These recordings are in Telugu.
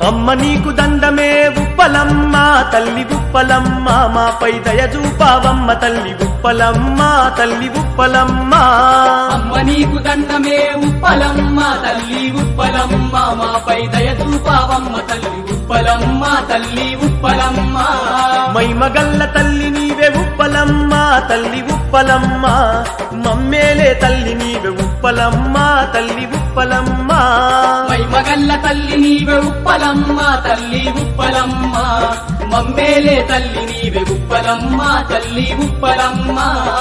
అమ్మ నీకు దండమే ఉప్పలమ్మ తల్లి ఉప్పలమ్మ మాపై దయ చూపావమ్మ తల్లి ఉప్పలమ్మ తల్లి ఉప్పలమ్మ అమ్మ నీకు దండమే ఉప్పలమ్మ తల్లి ఉప్పలమ్మ మాపై దయ చూపావమ్మ తల్లి ఉప్పలమ్మ తల్లి ఉప్పలమ్మ మైమగల్ల తల్లి నీవే ఉప్పలమ్మ తల్లి ఉప్పలమ్మ మమ్మేలే తల్లి నీవే ఉప్పలమ్మ తల్లి ఉప్పలమ్మ మై మగల్ల తల్లి నీవే ఉప్పలమ్మ తల్లి ఉప్పలమ్మ మమ్మేలే తల్లి నీవే ఉప్పలమ్మ తల్లి ఉప్పలమ్మ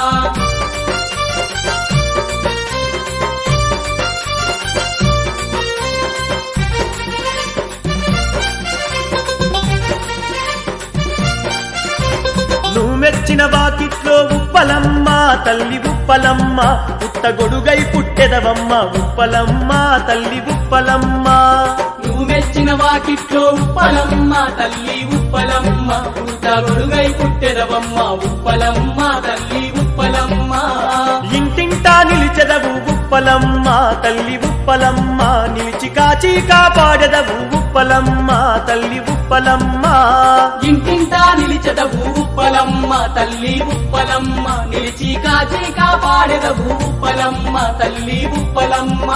నువ్వు మెచ్చిన వాకిట్లో ఉప్పలమ్మ తల్లి ఉప్పలమ్మ పుట్ట గొడుగై పుట్టెదవమ్మ ఉప్పలమ్మ తల్లి ఉప్పలమ్మ నువ్వు మెచ్చిన వాకిట్లో ఉప్పలమ్మ తల్లి ఉప్పలమ్మ పుట్ట గొడుగై పుట్టెదవమ్మ ఉప్పలమ్మ తల్లి ఉప్పలమ్మ ఇంటింటా నిలిచెదవు ఉప్పలమ్మ తల్లి ఉప్పలమ్మ నిలిచి కాచి కాపాడెదవు ఉప్పలమ్మ తల్లి ఉప్పలమ్మ ఇంటింటా నిలిచెదవు ఉప్పలమ్మ తల్లి ఉప్పలమ్మ నిలిచి కాచి కాపాడెదవు ఉప్పలమ్మ తల్లి ఉప్పలమ్మ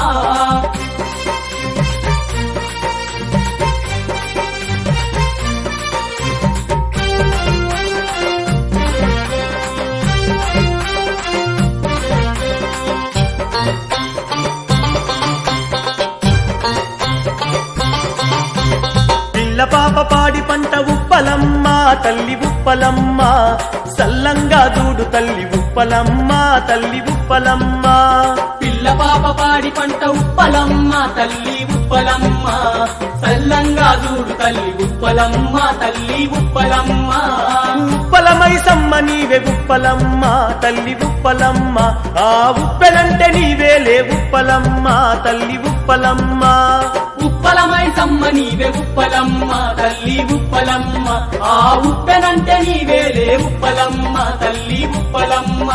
పిల్ల పాప పాడి పంట ఉప్పలమ్మ తల్లి ఉప్పలమ్మ సల్లంగా దూడు తల్లి ఉప్పలమ్మ తల్లి ఉప్పలమ్మ పిల్ల పాప పాడి పంట ఉప్పలమ్మ తల్లి ఉప్పలమ్మ సల్లంగా చూడు తల్లి ఉప్పలమ్మ తల్లి ఉప్పలమ్మ ఉప్పలమై సమ్మ నీవే ఉప్పలమ్మ తల్లి ఉప్పలమ్మ ఆ ఉప్పెలంటే నీవేలే ఉప్పలమ్మ తల్లి ఉప్పలమ్మ ఉప్పలమై సమ్మ నీవే ఉప్పలమ్మ తల్లి ఉప్పలమ్మ ఆ ఉప్పెనంటే నీవేలే ఉప్పలమ్మ తల్లి ఉప్పలమ్మ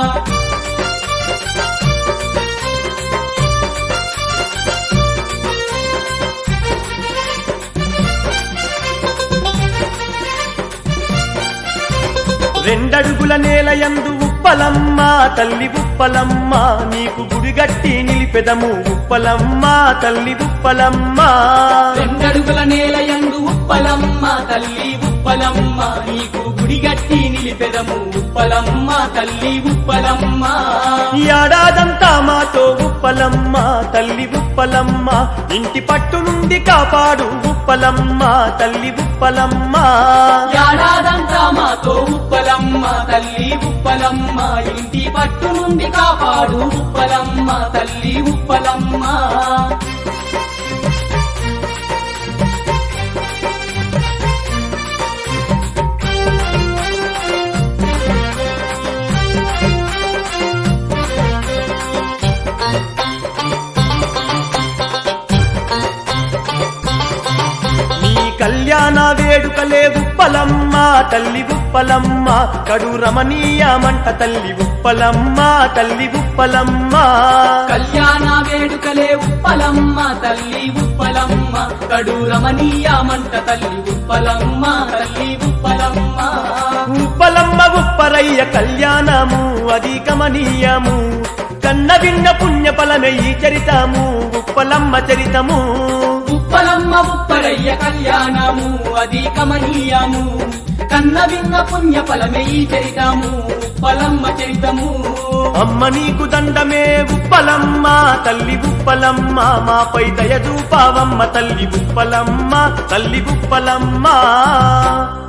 రెండడుగుల నేల యందు ఉప్పలమ్మ తల్లి ఉప్పలమ్మ నీకు గుడిగట్టి నిలిపెదము ఉప్పలమ్మ తల్లి ఉప్పలమ్మ రెండడుగుల నేల యందు ఉప్పలమ్మ తల్లి ఉప్పలమ్మ నీకు గుడిగట్టి నిలిపెదము ఉప్పలమ్మ తల్లి ఉప్పలమ్మ ఈ ఏడాదంతా మాతో ఉప్పలమ్మ తల్లి ఉప్పలమ్మ ఇంటి పట్టు నుండి కాపాడు ఉప్పలమ్మ తల్లి ఉప్పలమ్మ ఏడాదంతా మాతో ఉప్పలమ్మ తల్లి ఉప్పలమ్మ ఇంటి పట్టు నుండి కాపాడు ఉప్పలమ్మ తల్లి ఉప్పలమ్మ నీ కళ్యాణ వేడుకలే ఉప్పలమ్మ తల్లి ఉప్పలమ్మ కడు రమణీయమంట తల్లి ఉప్పలమ్మ తల్లి ఉప్పలమ్మ కళ్యాణ వేడుకలే ఉప్పలమ్మ తల్లి ఉప్పలమ్మ కడు రమణీయమంట తల్లి ఉప్పలమ్మ తల్లి ఉప్పలమ్మ ఉప్పలమ్మ ఉప్పరయ్య కళ్యాణము అది గమనీయము కన్న విన్న పుణ్య ఫలమే ఈ చరితము ఉప్పలమ్మ చరితము ఉప్పలమ్మ ఉప్పరయ్య కళ్యాణము అది కమనీయము కన్న విన్న పుణ్య ఫలమే ఈ చరితము ఉప్పలమ్మ చరితము అమ్మ నీకు దండమే ఉప్పలమ్మ తల్లి ఉప్పలమ్మ మాపై దయ చూపావమ్మ తల్లి ఉప్పలమ్మ తల్లి ఉప్పలమ్మ